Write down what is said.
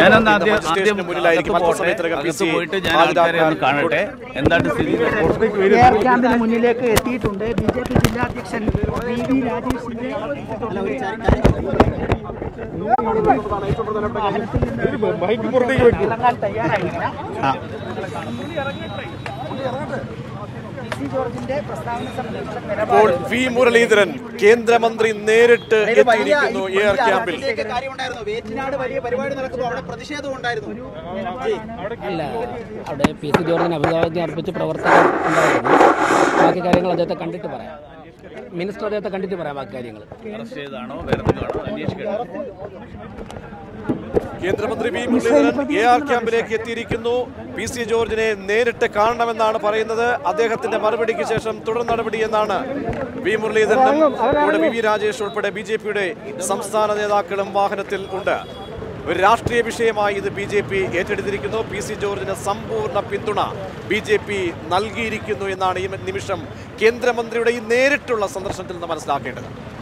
ഞാനൊന്ന് ആദ്യം ആദ്യം സ്റ്റേഷന് മുന്നിലായിരിക്കും അകത്ത് പോട്ടെ. അല്പസമയത്തിനകം പി അകത്ത് സി പോയിട്ട് ഞാൻ ആൾക്കാരെ ഒന്ന് കാണട്ടെ എന്താണ് സ്ഥിതി എയർ ക്യാമ്പിന് മുന്നിലേക്ക് എത്തിയിട്ടുണ്ട് ബി ജെ പി ജില്ലാ അധ്യക്ഷൻ വി വി രാജേഷിന്റെ ഇറങ്ങാൻ തയ്യാറായില്ല പി സി ജോർജിന്റെ പ്രസ്താവന സംബന്ധിച്ച ഇപ്പോൾ നിലപാട് വി മുരളീധരൻ കേന്ദ്രമന്ത്രി നേരിട്ട് എത്തിയിരിക്കുന്നു എയർ ക്യാമ്പിൽ കാര്യമുണ്ടായിരുന്നു വേറ്റിനാട് വലിയ പരിപാടി നടക്കുമ്പോൾ അവിടെ പ്രതിഷേധം ഉണ്ടായിരുന്നു അല്ല അവിടെ പി സി ജോർജിന് അഭിവാദ്യം അർപ്പിച്ച് പ്രവർത്തനം ഉണ്ടായിരുന്നു ബാക്കി കാര്യങ്ങൾ അദ്ദേഹത്തെ കണ്ടിട്ട് പറയാം മിനിസ്റ്റർ അദ്ദേഹത്തെ കണ്ടിട്ട് പറയാം ബാക്കി കാര്യങ്ങൾ അറസ്റ്റ് ചെയ്താണോ വേറെ എന്തെങ്കിലുമാണോ അന്വേഷിക്കണം കേന്ദ്രമന്ത്രി വി മുരളീധരൻ എ ആർ ക്യാമ്പിലേക്ക് എത്തിയിരിക്കുന്നു പി സി ജോർജിനെ നേരിട്ട് കാണണമെന്നാണ് പറയുന്നത് അദ്ദേഹത്തിന്റെ മറുപടിക്ക് ശേഷം തുടർ നടപടി എന്നാണ് വി മുരളീധരനും കൂടെ വി വി രാജേഷ് ഉൾപ്പെടെ ബി ജെ പിയുടെ സംസ്ഥാന നേതാക്കളും വാഹനത്തിൽ ഉണ്ട് ഒരു രാഷ്ട്രീയ വിഷയമായി ഇത് ബി ജെ പി ഏറ്റെടുത്തിരിക്കുന്നു പി സി ജോർജിന് സമ്പൂർണ്ണ പിന്തുണ ബി ജെ പി നൽകിയിരിക്കുന്നു എന്നാണ് ഈ നിമിഷം കേന്ദ്രമന്ത്രിയുടെ ഈ നേരിട്ടുള്ള സന്ദർശനത്തിൽ നിന്ന് മനസ്സിലാക്കേണ്ടത്